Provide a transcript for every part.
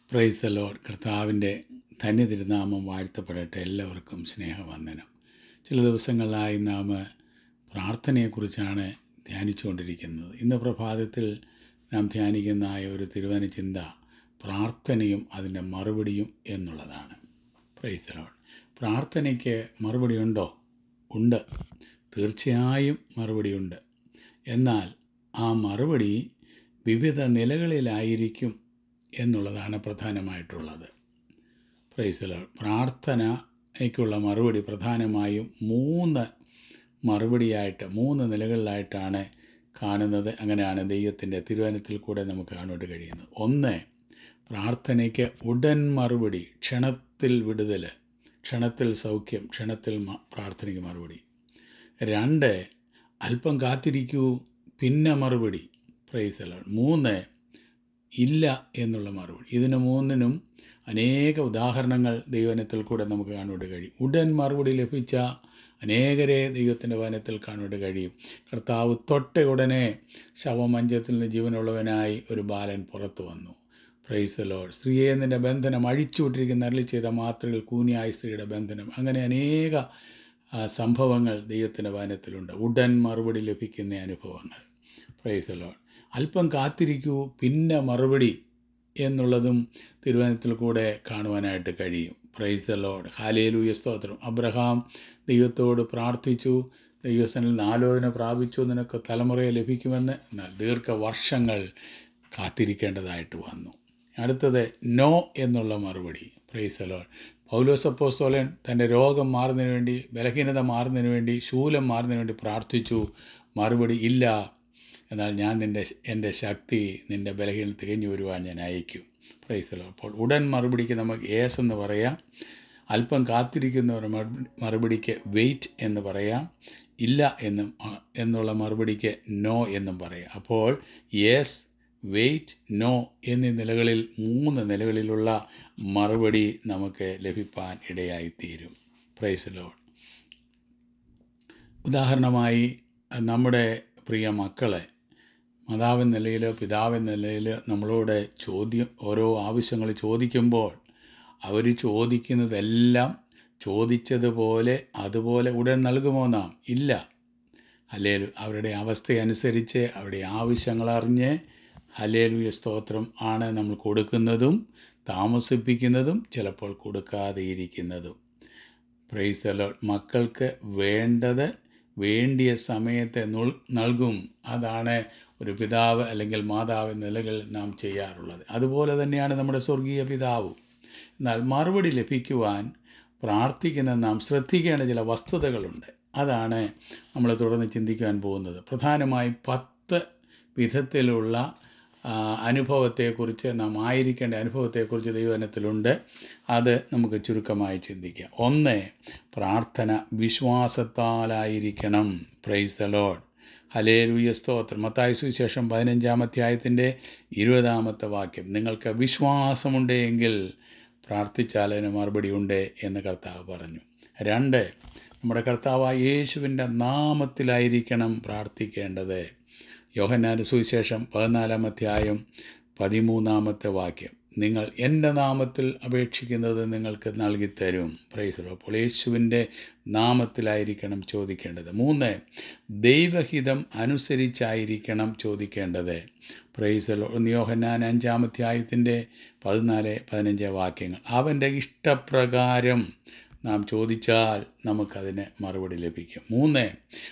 price load കർത്താവിൻ്റെ ധന്യ തിരുനാമം വാഴ്ത്തപ്പെടട്ടെ എല്ലാവർക്കും സ്നേഹവന്ദനം ചില ദിവസങ്ങളിലായി നാം പ്രാർത്ഥനയെക്കുറിച്ചാണ് ധ്യാനിച്ചുകൊണ്ടിരിക്കുന്നത് ഇന്ന് പ്രഭാതത്തിൽ നാം ധ്യാനിക്കുന്നതായ ഒരു തിരുവന ചിന്ത പ്രാർത്ഥനയും അതിൻ്റെ മറുപടിയും എന്നുള്ളതാണ് പ്രൈസ് ലോഡ് പ്രാർത്ഥനയ്ക്ക് മറുപടി ഉണ്ടോ ഉണ്ട് തീർച്ചയായും മറുപടിയുണ്ട് എന്നാൽ ആ മറുപടി വിവിധ നിലകളിലായിരിക്കും എന്നുള്ളതാണ് പ്രധാനമായിട്ടുള്ളത് പ്രൈസല പ്രാർത്ഥനയ്ക്കുള്ള മറുപടി പ്രധാനമായും മൂന്ന് മറുപടിയായിട്ട് മൂന്ന് നിലകളിലായിട്ടാണ് കാണുന്നത് അങ്ങനെയാണ് ദൈവത്തിൻ്റെ തിരുവനത്തിൽ കൂടെ നമുക്ക് കാണുവാൻ കഴിയുന്നത് ഒന്ന് പ്രാർത്ഥനയ്ക്ക് ഉടൻ മറുപടി ക്ഷണത്തിൽ വിടുതൽ ക്ഷണത്തിൽ സൗഖ്യം ക്ഷണത്തിൽ മ- പ്രാർത്ഥനയ്ക്ക് മറുപടി രണ്ട് അല്പം കാത്തിരിക്കൂ പിന്നെ മറുപടി പ്രൈസല മൂന്ന് ഇല്ല എന്നുള്ള മറുപടി ഇതിന് മൂന്നിനും അനേക ഉദാഹരണങ്ങൾ ദൈവനത്തിൽ കൂടെ നമുക്ക് കാണുവാൻ കഴിയും ഉടൻ മറുപടി ലഭിച്ച അനേകരെ ദൈവത്തിൻ്റെ വനത്തിൽ കാണുവാൻ കഴിയും കർത്താവ് തൊട്ട ഉടനെ ശവമഞ്ചത്തിൽ നിന്ന് ജീവനുള്ളവനായി ഒരു ബാലൻ പുറത്തു വന്നു പ്രൈസ് ലോഡ് സ്ത്രീയെ നിൻ്റെ ബന്ധനം അഴിച്ചുവിട്ടിരിക്കുന്ന അരളി ചെയ്ത മാത്രയിൽ കൂനിയായ സ്ത്രീയുടെ ബന്ധനം അങ്ങനെ അനേക ആ, സംഭവങ്ങൾ ദൈവത്തിൻ്റെ വനത്തിലുണ്ട് ഉടൻ മറുപടി ലഭിക്കുന്ന അനുഭവങ്ങൾ പ്രൈസ് ലോഡ് അല്പം കാത്തിരിക്കൂ പിന്നെ മറുപടി എന്നുള്ളതും തിരുവനന്തത്തിൽ കൂടെ കാണുവാനായിട്ട് കഴിയും പ്രൈസ് ദ ലോഡ് ഹാലേലൂയ സ്തോത്രം അബ്രഹാം ദൈവത്തോട് പ്രാർത്ഥിച്ചു ദൈവസനിൽ ആലോചന പ്രാപിച്ചു നിനക്ക് തലമുറയെ ലഭിക്കുമെന്ന് എന്നാൽ ദീർഘവർഷങ്ങൾ കാത്തിരിക്കേണ്ടതായിട്ട് വന്നു അടുത്തത് നോ എന്നുള്ള മറുപടി പ്രൈസ് ദ ലോഡ് പൗലോസ് അപ്പോസ്തോലൻ തൻ്റെ രോഗം മാറുന്നതിന് വേണ്ടി ബലഹീനത മാറുന്നതിന് വേണ്ടി ശൂലം മാറുന്നതിന് വേണ്ടി പ്രാർത്ഥിച്ചു മറുപടി ഇല്ല എന്നാൽ ഞാൻ നിൻ്റെ എൻ്റെ ശക്തി നിൻ്റെ ബലഹീന തികഞ്ഞു വരുവാൻ ഞാൻ അയക്കും പ്രൈസലോ അപ്പോൾ ഉടൻ മറുപടിക്ക് നമുക്ക് ഏസ് എന്ന് പറയാം അല്പം കാത്തിരിക്കുന്ന ഒരു മറുപടി- മറുപടിക്ക് വെയിറ്റ് എന്ന് പറയാം ഇല്ല എന്നും ആ, എന്നുള്ള മറുപടിക്ക് നോ എന്നും പറയാം അപ്പോൾ യെസ് വെയിറ്റ് നോ എന്നീ നിലകളിൽ മൂന്ന് നിലകളിലുള്ള മറുപടി നമുക്ക് ലഭിപ്പാൻ ഇടയായിത്തീരും പ്രൈസലോ ഉദാഹരണമായി നമ്മുടെ പ്രിയ മക്കളെ മാതാവെന്ന നിലയിൽ പിതാവെന്ന നിലയിൽ നമ്മളോട് ചോദ്യം ഓരോ ആവശ്യങ്ങൾ ചോദിക്കുമ്പോൾ അവർ ചോദിക്കുന്നതെല്ലാം ചോദിച്ചതുപോലെ അതുപോലെ ഉടൻ നൽകുമോ നാം ഇല്ല ഹലേലു അവരുടെ അവസ്ഥയനുസരിച്ച് അവരുടെ ആവശ്യങ്ങൾ അറിഞ്ഞ് ഹലേലുയ സ്തോത്രം ആണ് നമ്മൾ കൊടുക്കുന്നതും താമസിപ്പിക്കുന്നതും ചിലപ്പോൾ കൊടുക്കാതെയിരിക്കുന്നതും പ്രൈസ് ദ ലോർഡ് മക്കൾക്ക് വേണ്ടത് വേണ്ടിയ സമയത്ത് നുൾ- നൽകും അതാണ് ഒരു പിതാവ് അല്ലെങ്കിൽ മാതാവ് എന്ന നിലകളിൽ നാം ചെയ്യാറുള്ളത് അതുപോലെ തന്നെയാണ് നമ്മുടെ സ്വർഗീയ പിതാവും എന്നാൽ മറുപടി ലഭിക്കുവാൻ പ്രാർത്ഥിക്കുന്ന നാം ശ്രദ്ധിക്കേണ്ട ചില വസ്തുതകളുണ്ട് അതാണ് നമ്മൾ തുടർന്ന് ചിന്തിക്കുവാൻ പോകുന്നത് പ്രധാനമായും പത്ത് വിധത്തിലുള്ള ആ, അനുഭവത്തെക്കുറിച്ച് നാം ആയിരിക്കേണ്ട അനുഭവത്തെക്കുറിച്ച് ദൈവനത്തിലുണ്ട് അത് നമുക്ക് ചുരുക്കമായി ചിന്തിക്കാം ഒന്ന് പ്രാർത്ഥന വിശ്വാസത്താലായിരിക്കണം പ്രൈസ് ദ ലോഡ് ഹലേലുയ സ്തോത്രം മത്തായ സുവിശേഷം പതിനഞ്ചാം അധ്യായത്തിൻ്റെ ഇരുപതാമത്തെ വാക്യം നിങ്ങൾക്ക് വിശ്വാസമുണ്ടെങ്കിൽ പ്രാർത്ഥിച്ചാൽ അതിന് മറുപടി ഉണ്ട് എന്ന് കർത്താവ് പറഞ്ഞു രണ്ട് നമ്മുടെ കർത്താവായ യേശുവിൻ്റെ നാമത്തിലായിരിക്കണം പ്രാർത്ഥിക്കേണ്ടത് യോഹന്നാൻ്റെ സുവിശേഷം പതിനാലാം അധ്യായം പതിമൂന്നാമത്തെ വാക്യം നിങ്ങൾ എൻ്റെ നാമത്തിൽ അപേക്ഷിക്കുന്നത് നിങ്ങൾക്ക് നൽകിത്തരും പ്രൈസലോ അപ്പോൾ യേശുവിൻ്റെ നാമത്തിലായിരിക്കണം ചോദിക്കേണ്ടത് മൂന്ന് ദൈവഹിതം അനുസരിച്ചായിരിക്കണം ചോദിക്കേണ്ടത് പ്രൈസലോ ഒന്ന് യോഹന്നാൻ അഞ്ചാം അധ്യായത്തിൻ്റെ പതിനാല് പതിനഞ്ച് വാക്യങ്ങൾ അവൻ്റെ ഇഷ്ടപ്രകാരം നാം ചോദിച്ചാൽ നമുക്കതിന് മറുപടി ലഭിക്കും മൂന്ന്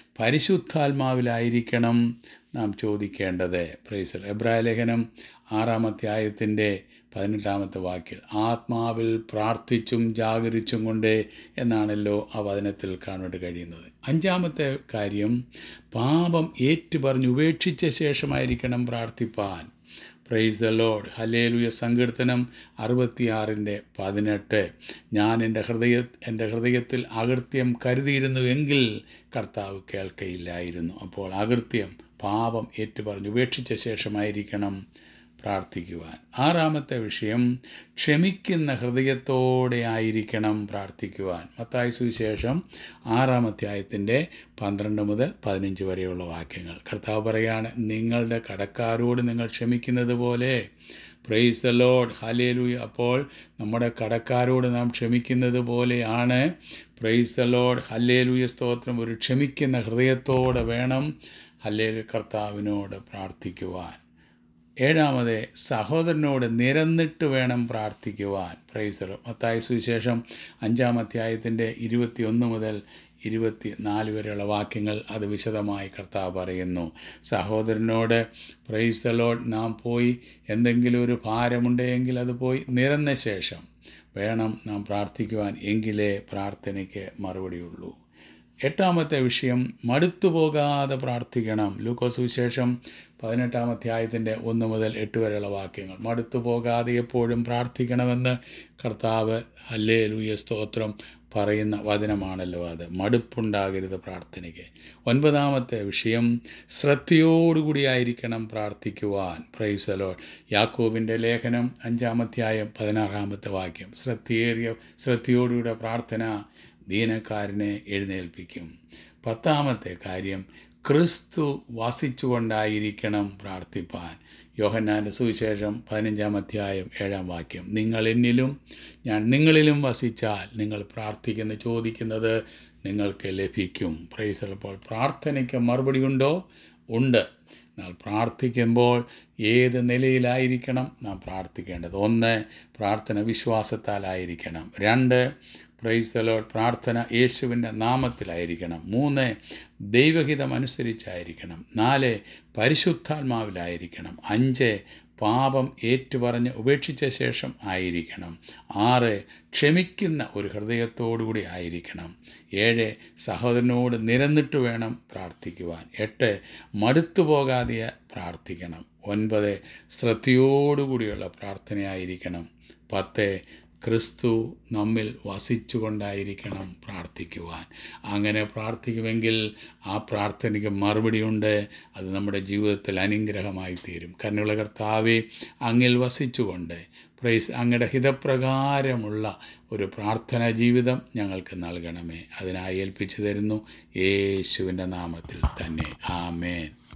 പരിശുദ്ധാത്മാവിലായിരിക്കണം നാം ചോദിക്കേണ്ടത് പ്രൈസൽ എബ്രായ ലേഖനം ആറാം അധ്യായത്തിൻ്റെ പതിനെട്ടാമത്തെ വാക്യം ആത്മാവിൽ പ്രാർത്ഥിച്ചും ജാഗരിച്ചും കൊണ്ട് എന്നാണല്ലോ ആ വചനത്തിൽ കാണാൻ കഴിയുന്നത് അഞ്ചാമത്തെ കാര്യം പാപം ഏറ്റുപറഞ്ഞ് ഉപേക്ഷിച്ച ശേഷമായിരിക്കണം പ്രാർത്ഥിപ്പാൻ പ്രൈസ് ദ ലോഡ് ഹലേലുയ സങ്കീർത്തനം അറുപത്തിയാറിൻ്റെ പതിനെട്ട് ഞാൻ എൻ്റെ ഹൃദയ എൻ്റെ ഹൃദയത്തിൽ അകൃത്യം കരുതിയിരുന്നു എങ്കിൽ കർത്താവ് കേൾക്കയില്ലായിരുന്നു അപ്പോൾ അകൃത്യം പാപം ഏറ്റുപറഞ്ഞ് ഉപേക്ഷിച്ച ശേഷമായിരിക്കണം പ്രാർത്ഥിക്കുവാൻ ആറാമത്തെ വിഷയം ക്ഷമിക്കുന്ന ഹൃദയത്തോടെ ആയിരിക്കണം പ്രാർത്ഥിക്കുവാൻ മത്തായ സുവിശേഷം ആറാം അധ്യായത്തിൻ്റെ പന്ത്രണ്ട് മുതൽ പതിനഞ്ച് വരെയുള്ള വാക്യങ്ങൾ കർത്താവ് പറയാണ് നിങ്ങളുടെ കടക്കാരോട് നിങ്ങൾ ക്ഷമിക്കുന്നത് പോലെ പ്രൈസ് ദ ലോഡ് ഹലേലൂയ അപ്പോൾ നമ്മുടെ കടക്കാരോട് നാം ക്ഷമിക്കുന്നത് പോലെയാണ് പ്രൈസ് ദ ലോഡ് ഹല്ലേലൂയ സ്തോത്രം ഒരു ക്ഷമിക്കുന്ന ഹൃദയത്തോടെ വേണം ഹല്ലേലു കർത്താവിനോട് പ്രാർത്ഥിക്കുവാൻ ഏഴാമത് സഹോദരനോട് നിരന്നിട്ട് വേണം പ്രാർത്ഥിക്കുവാൻ പ്രൈസർ മത്തായ സുവിശേഷം അഞ്ചാം അധ്യായത്തിൻ്റെ ഇരുപത്തി ഒന്ന് മുതൽ ഇരുപത്തി നാല് വരെയുള്ള വാക്യങ്ങൾ അത് വിശദമായി കർത്താവ് പറയുന്നു സഹോദരനോട് പ്രൈസ് ദ ലോഡ് നാം പോയി എന്തെങ്കിലും ഒരു ഭാരമുണ്ടെങ്കിൽ അത് പോയി നിരന്ന ശേഷം വേണം നാം പ്രാർത്ഥിക്കുവാൻ എങ്കിലേ പ്രാർത്ഥനയ്ക്ക് മറുപടിയുള്ളൂ എട്ടാമത്തെ വിഷയം മടുത്തു പോകാതെ പ്രാർത്ഥിക്കണം ലൂക്കോസ് സുവിശേഷം പതിനെട്ടാം അധ്യായത്തിൻ്റെ ഒന്ന് മുതൽ എട്ട് വരെയുള്ള വാക്യങ്ങൾ മടുത്തു പോകാതെ എപ്പോഴും പ്രാർത്ഥിക്കണമെന്ന് കർത്താവ് ഹല്ലേ ലൂയ സ്തോത്രം പറയുന്ന വചനമാണല്ലോ അത് മടുപ്പുണ്ടാകരുത് പ്രാർത്ഥനയ്ക്ക് ഒൻപതാമത്തെ വിഷയം ശ്രദ്ധയോടുകൂടിയായിരിക്കണം പ്രാർത്ഥിക്കുവാൻ പ്രൈസലോ യാക്കോബിൻ്റെ ലേഖനം അഞ്ചാമധ്യായം പതിനാറാമത്തെ വാക്യം ശ്രദ്ധയേറിയ ശ്രദ്ധയോടുകൂടെ പ്രാർത്ഥന ദീനക്കാരനെ എഴുന്നേൽപ്പിക്കും പത്താമത്തെ കാര്യം ക്രിസ്തു വസിച്ചുകൊണ്ടായിരിക്കണം പ്രാർത്ഥിപ്പാൻ യോഹന്നാൻ്റെ സുവിശേഷം പതിനഞ്ചാം അധ്യായം ഏഴാം വാക്യം നിങ്ങൾ എന്നിലും ഞാൻ നിങ്ങളിലും വസിച്ചാൽ നിങ്ങൾ പ്രാർത്ഥിക്കുന്ന ചോദിക്കുന്നത് നിങ്ങൾക്ക് ലഭിക്കും പ്രൈസപ്പോൾ പ്രാർത്ഥനയ്ക്ക് മറുപടി ഉണ്ടോ ഉണ്ട് എന്നാൽ പ്രാർത്ഥിക്കുമ്പോൾ ഏത് നിലയിലായിരിക്കണം നാം പ്രാർത്ഥിക്കേണ്ടത് ഒന്ന് പ്രാർത്ഥന വിശ്വാസത്താലായിരിക്കണം രണ്ട് പ്രൈസ് ദലോഡ് പ്രാർത്ഥന യേശുവിൻ്റെ നാമത്തിലായിരിക്കണം മൂന്ന് ദൈവഹിതം അനുസരിച്ചായിരിക്കണം നാല് പരിശുദ്ധാത്മാവിലായിരിക്കണം അഞ്ച് പാപം ഏറ്റുപറഞ്ഞ് ഉപേക്ഷിച്ച ശേഷം ആയിരിക്കണം ആറ് ക്ഷമിക്കുന്ന ഒരു ഹൃദയത്തോടുകൂടി ആയിരിക്കണം ഏഴ് സഹോദരനോട് നിരന്നിട്ട് വേണം പ്രാർത്ഥിക്കുവാൻ എട്ട് മടുത്തു പോകാതെ പ്രാർത്ഥിക്കണം ഒൻപത് ശ്രദ്ധയോടുകൂടിയുള്ള പ്രാർത്ഥനയായിരിക്കണം പത്ത് ക്രിസ്തു നമ്മിൽ വസിച്ചുകൊണ്ടായിരിക്കണം പ്രാർത്ഥിക്കുവാൻ അങ്ങനെ പ്രാർത്ഥിക്കുമെങ്കിൽ ആ പ്രാർത്ഥനയ്ക്ക് മറുപടിയുണ്ട് അത് നമ്മുടെ ജീവിതത്തിൽ അനുഗ്രഹമായി തീരും കന്നുള്ള കർത്താവെ അങ്ങിൽ വസിച്ചുകൊണ്ട് പ്രൈസ് അങ്ങയുടെ ഹിതപ്രകാരമുള്ള ഒരു പ്രാർത്ഥനാ ജീവിതം ഞങ്ങൾക്ക് നൽകണമേ അതിനായി ഏൽപ്പിച്ചു തരുന്നു യേശുവിൻ്റെ നാമത്തിൽ തന്നെ ആമേൻ